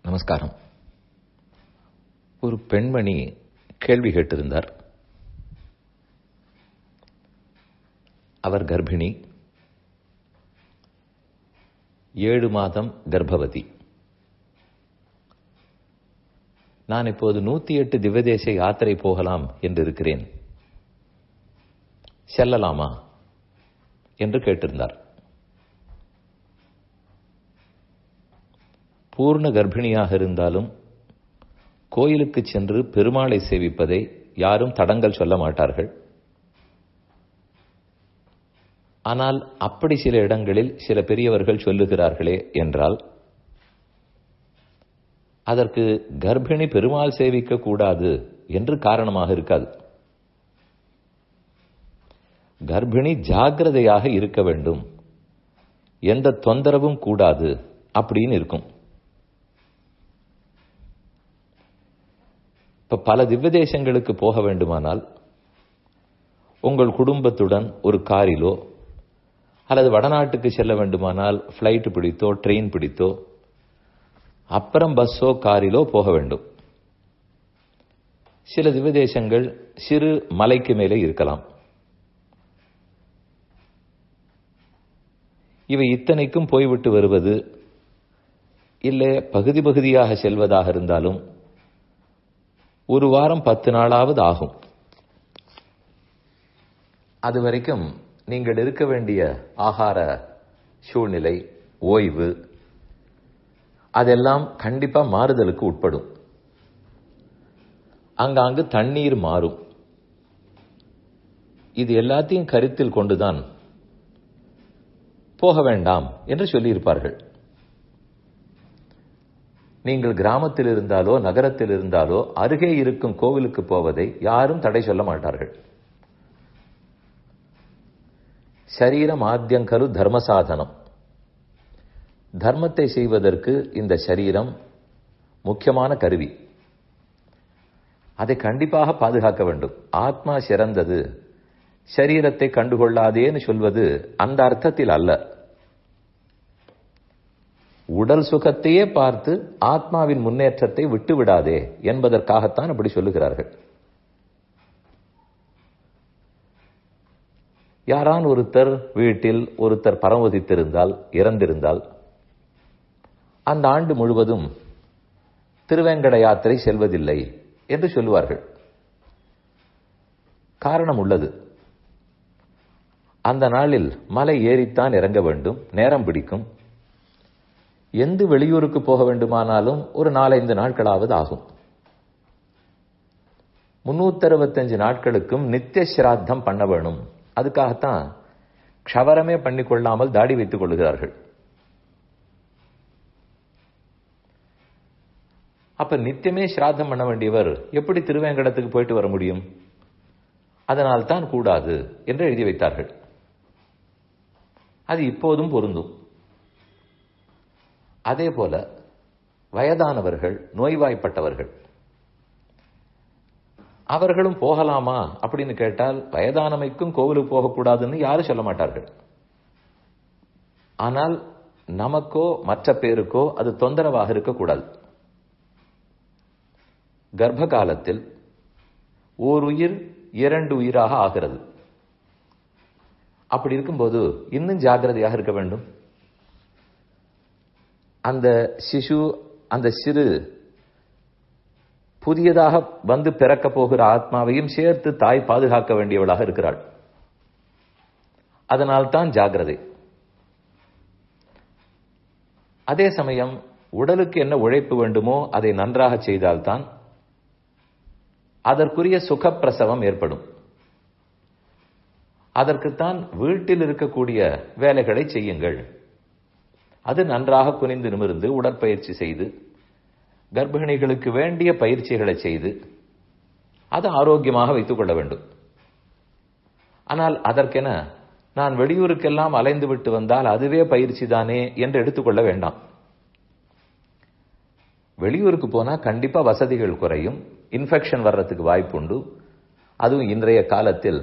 நமஸ்காரம் ஒரு பெண்மணி கேள்வி கேட்டிருந்தார் அவர் கர்ப்பிணி ஏழு மாதம் கர்ப்பவதி நான் இப்போது நூத்தி எட்டு திவ்யதேச யாத்திரை போகலாம் என்று இருக்கிறேன் செல்லலாமா என்று கேட்டிருந்தார் பூர்ண கர்ப்பிணியாக இருந்தாலும் கோயிலுக்கு சென்று பெருமாளை சேவிப்பதை யாரும் தடங்கள் சொல்ல மாட்டார்கள் ஆனால் அப்படி சில இடங்களில் சில பெரியவர்கள் சொல்லுகிறார்களே என்றால் அதற்கு கர்ப்பிணி பெருமாள் சேவிக்க கூடாது என்று காரணமாக இருக்காது கர்ப்பிணி ஜாகிரதையாக இருக்க வேண்டும் எந்த தொந்தரவும் கூடாது அப்படின்னு இருக்கும் இப்ப பல திவ்ய தேசங்களுக்கு போக வேண்டுமானால் உங்கள் குடும்பத்துடன் ஒரு காரிலோ அல்லது வடநாட்டுக்கு செல்ல வேண்டுமானால் ஃப்ளைட் பிடித்தோ ட்ரெயின் பிடித்தோ அப்புறம் பஸ்ஸோ காரிலோ போக வேண்டும் சில திவ்ய தேசங்கள் சிறு மலைக்கு மேலே இருக்கலாம் இவை இத்தனைக்கும் போய்விட்டு வருவது இல்லை பகுதி பகுதியாக செல்வதாக இருந்தாலும் ஒரு வாரம் பத்து நாளாவது ஆகும் அது வரைக்கும் நீங்கள் இருக்க வேண்டிய ஆகார சூழ்நிலை ஓய்வு அதெல்லாம் கண்டிப்பா மாறுதலுக்கு உட்படும் அங்காங்கு தண்ணீர் மாறும் இது எல்லாத்தையும் கருத்தில் கொண்டுதான் போக வேண்டாம் என்று சொல்லியிருப்பார்கள் நீங்கள் கிராமத்தில் இருந்தாலோ நகரத்தில் இருந்தாலோ அருகே இருக்கும் கோவிலுக்கு போவதை யாரும் தடை சொல்ல மாட்டார்கள் சரீரம் ஆத்தியங்கரு தர்ம சாதனம் தர்மத்தை செய்வதற்கு இந்த சரீரம் முக்கியமான கருவி அதை கண்டிப்பாக பாதுகாக்க வேண்டும் ஆத்மா சிறந்தது சரீரத்தை கண்டுகொள்ளாதேன்னு சொல்வது அந்த அர்த்தத்தில் அல்ல உடல் சுகத்தையே பார்த்து ஆத்மாவின் முன்னேற்றத்தை விட்டு விடாதே என்பதற்காகத்தான் அப்படி சொல்லுகிறார்கள் யாரான் ஒருத்தர் வீட்டில் ஒருத்தர் பரமதித்திருந்தால் இறந்திருந்தால் அந்த ஆண்டு முழுவதும் திருவேங்கட யாத்திரை செல்வதில்லை என்று சொல்லுவார்கள் காரணம் உள்ளது அந்த நாளில் மலை ஏறித்தான் இறங்க வேண்டும் நேரம் பிடிக்கும் எந்த வெளியூருக்கு போக வேண்டுமானாலும் ஒரு நாலைந்து நாட்களாவது ஆகும் முன்னூத்தி அறுபத்தஞ்சு நாட்களுக்கும் நித்திய சிராத்தம் பண்ண வேணும் அதுக்காகத்தான் க்ஷவரமே பண்ணிக்கொள்ளாமல் தாடி வைத்துக் கொள்கிறார்கள் அப்ப நித்தியமே சிராத்தம் பண்ண வேண்டியவர் எப்படி திருவேங்கடத்துக்கு போயிட்டு வர முடியும் அதனால் தான் கூடாது என்று எழுதி வைத்தார்கள் அது இப்போதும் பொருந்தும் அதே போல வயதானவர்கள் நோய்வாய்ப்பட்டவர்கள் அவர்களும் போகலாமா அப்படின்னு கேட்டால் வயதானமைக்கும் கோவிலுக்கு போகக்கூடாதுன்னு யாரும் சொல்ல மாட்டார்கள் ஆனால் நமக்கோ மற்ற பேருக்கோ அது தொந்தரவாக இருக்கக்கூடாது கர்ப்ப காலத்தில் ஓர் உயிர் இரண்டு உயிராக ஆகிறது அப்படி இருக்கும்போது இன்னும் ஜாகிரதையாக இருக்க வேண்டும் அந்த சிசு அந்த சிறு புதியதாக வந்து பிறக்க போகிற ஆத்மாவையும் சேர்த்து தாய் பாதுகாக்க வேண்டியவளாக இருக்கிறாள் அதனால்தான் ஜாகிரதை அதே சமயம் உடலுக்கு என்ன உழைப்பு வேண்டுமோ அதை நன்றாக செய்தால்தான் அதற்குரிய சுகப்பிரசவம் ஏற்படும் அதற்குத்தான் வீட்டில் இருக்கக்கூடிய வேலைகளை செய்யுங்கள் அது நன்றாக குனிந்து நிமிர்ந்து உடற்பயிற்சி செய்து கர்ப்பிணிகளுக்கு வேண்டிய பயிற்சிகளை செய்து அது ஆரோக்கியமாக வைத்துக் கொள்ள வேண்டும் ஆனால் அதற்கென நான் வெளியூருக்கெல்லாம் அலைந்து விட்டு வந்தால் அதுவே பயிற்சி தானே என்று எடுத்துக்கொள்ள வேண்டாம் வெளியூருக்கு போனா கண்டிப்பா வசதிகள் குறையும் இன்ஃபெக்ஷன் வர்றதுக்கு வாய்ப்புண்டு அதுவும் இன்றைய காலத்தில்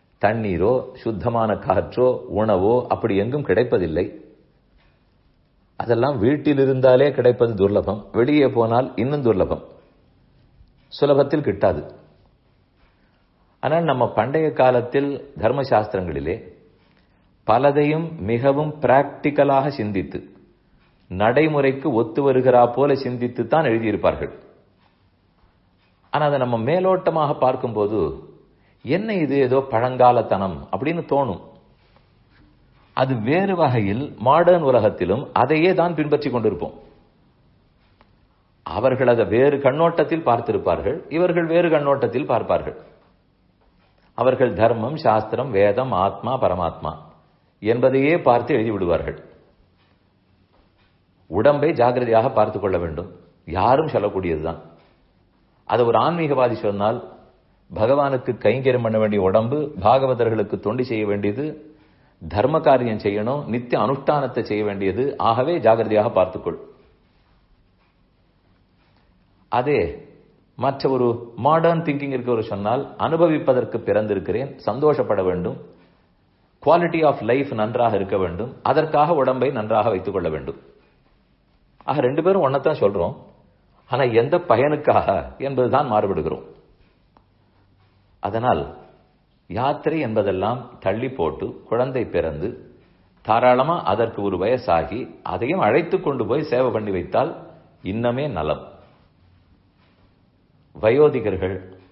தண்ணீரோ சுத்தமான காற்றோ உணவோ அப்படி எங்கும் கிடைப்பதில்லை அதெல்லாம் வீட்டில் இருந்தாலே கிடைப்பது துர்லபம் வெளியே போனால் இன்னும் துர்லபம் சுலபத்தில் கிட்டாது ஆனால் நம்ம பண்டைய காலத்தில் தர்மசாஸ்திரங்களிலே பலதையும் மிகவும் பிராக்டிக்கலாக சிந்தித்து நடைமுறைக்கு ஒத்து வருகிறா போல சிந்தித்து தான் எழுதியிருப்பார்கள் ஆனா அதை நம்ம மேலோட்டமாக பார்க்கும்போது என்ன இது ஏதோ பழங்காலத்தனம் அப்படின்னு தோணும் அது வேறு வகையில் மாடர்ன் உலகத்திலும் அதையே தான் பின்பற்றி கொண்டிருப்போம் அவர்கள் அதை வேறு கண்ணோட்டத்தில் பார்த்திருப்பார்கள் இவர்கள் வேறு கண்ணோட்டத்தில் பார்ப்பார்கள் அவர்கள் தர்மம் சாஸ்திரம் வேதம் ஆத்மா பரமாத்மா என்பதையே பார்த்து எழுதி விடுவார்கள் உடம்பை ஜாகிரதையாக பார்த்துக் கொள்ள வேண்டும் யாரும் சொல்லக்கூடியதுதான் அது ஒரு ஆன்மீகவாதி சொன்னால் பகவானுக்கு கைங்கரியம் பண்ண வேண்டிய உடம்பு பாகவதர்களுக்கு தொண்டு செய்ய வேண்டியது தர்ம காரியம் செய்யணும் நித்திய அனுஷ்டானத்தை செய்ய வேண்டியது ஆகவே ஜாகிரதையாக பார்த்துக்கொள் அதே மற்ற ஒரு மாடர்ன் திங்கிங் இருக்கவர் சொன்னால் அனுபவிப்பதற்கு பிறந்திருக்கிறேன் சந்தோஷப்பட வேண்டும் குவாலிட்டி ஆஃப் லைஃப் நன்றாக இருக்க வேண்டும் அதற்காக உடம்பை நன்றாக வைத்துக் கொள்ள வேண்டும் ஆக ரெண்டு பேரும் ஒன்னதான் சொல்றோம் ஆனா எந்த பயனுக்காக என்பதுதான் மாறுபடுகிறோம் அதனால் யாத்திரை என்பதெல்லாம் தள்ளி போட்டு குழந்தை பிறந்து தாராளமா அதற்கு ஒரு வயசாகி அதையும் அழைத்து கொண்டு போய் சேவை பண்ணி வைத்தால் இன்னமே நலம் வயோதிகர்கள்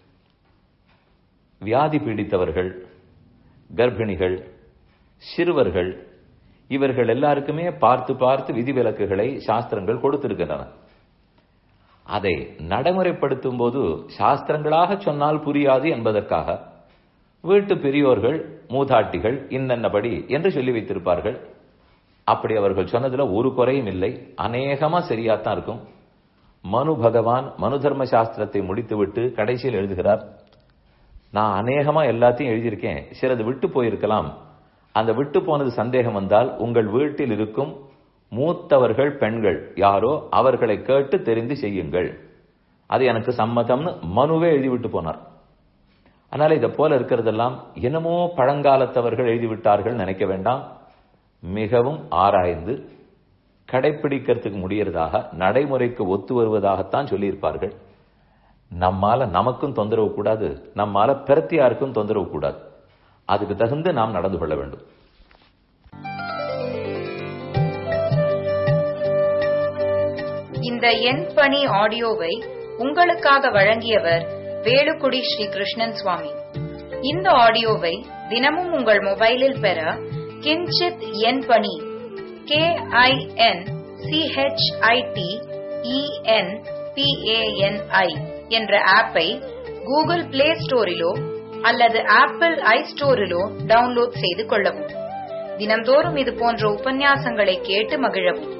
வியாதி பீடித்தவர்கள் கர்ப்பிணிகள் சிறுவர்கள் இவர்கள் எல்லாருக்குமே பார்த்து பார்த்து விதிவிலக்குகளை சாஸ்திரங்கள் கொடுத்திருக்கின்றன அதை நடைமுறைப்படுத்தும் போது சாஸ்திரங்களாக சொன்னால் புரியாது என்பதற்காக வீட்டு பெரியோர்கள் மூதாட்டிகள் இன்னென்னபடி என்று சொல்லி வைத்திருப்பார்கள் அப்படி அவர்கள் சொன்னதுல ஒரு குறையும் இல்லை அநேகமா சரியாத்தான் இருக்கும் மனு பகவான் மனு தர்ம சாஸ்திரத்தை முடித்துவிட்டு கடைசியில் எழுதுகிறார் நான் அநேகமா எல்லாத்தையும் எழுதியிருக்கேன் சிலது விட்டு போயிருக்கலாம் அந்த விட்டு போனது சந்தேகம் வந்தால் உங்கள் வீட்டில் இருக்கும் மூத்தவர்கள் பெண்கள் யாரோ அவர்களை கேட்டு தெரிந்து செய்யுங்கள் அது எனக்கு சம்மதம்னு மனுவே எழுதிவிட்டு போனார் அதனால இதை போல இருக்கிறதெல்லாம் என்னமோ பழங்காலத்தவர்கள் எழுதிவிட்டார்கள் நினைக்க வேண்டாம் மிகவும் ஆராய்ந்து கடைபிடிக்கிறதுக்கு முடியறதாக நடைமுறைக்கு ஒத்து வருவதாகத்தான் சொல்லியிருப்பார்கள் நம்மால நமக்கும் தொந்தரவு கூடாது நம்மால பிரத்தியாருக்கும் தொந்தரவு கூடாது அதுக்கு தகுந்து நாம் நடந்து கொள்ள வேண்டும் இந்த எண் பணி ஆடியோவை உங்களுக்காக வழங்கியவர் வேலுக்குடி ஸ்ரீ கிருஷ்ணன் சுவாமி இந்த ஆடியோவை தினமும் உங்கள் மொபைலில் பெற கிஞ்சித் எண் பணி கே ஐ என் சிஹெச்ஐடி இஎன் பிஏஎன்ஐ என்ற ஆப்பை கூகுள் பிளே ஸ்டோரிலோ அல்லது ஆப்பிள் ஐ ஸ்டோரிலோ டவுன்லோட் செய்து கொள்ளவும் தினம்தோறும் இது போன்ற உபன்யாசங்களை கேட்டு மகிழவும்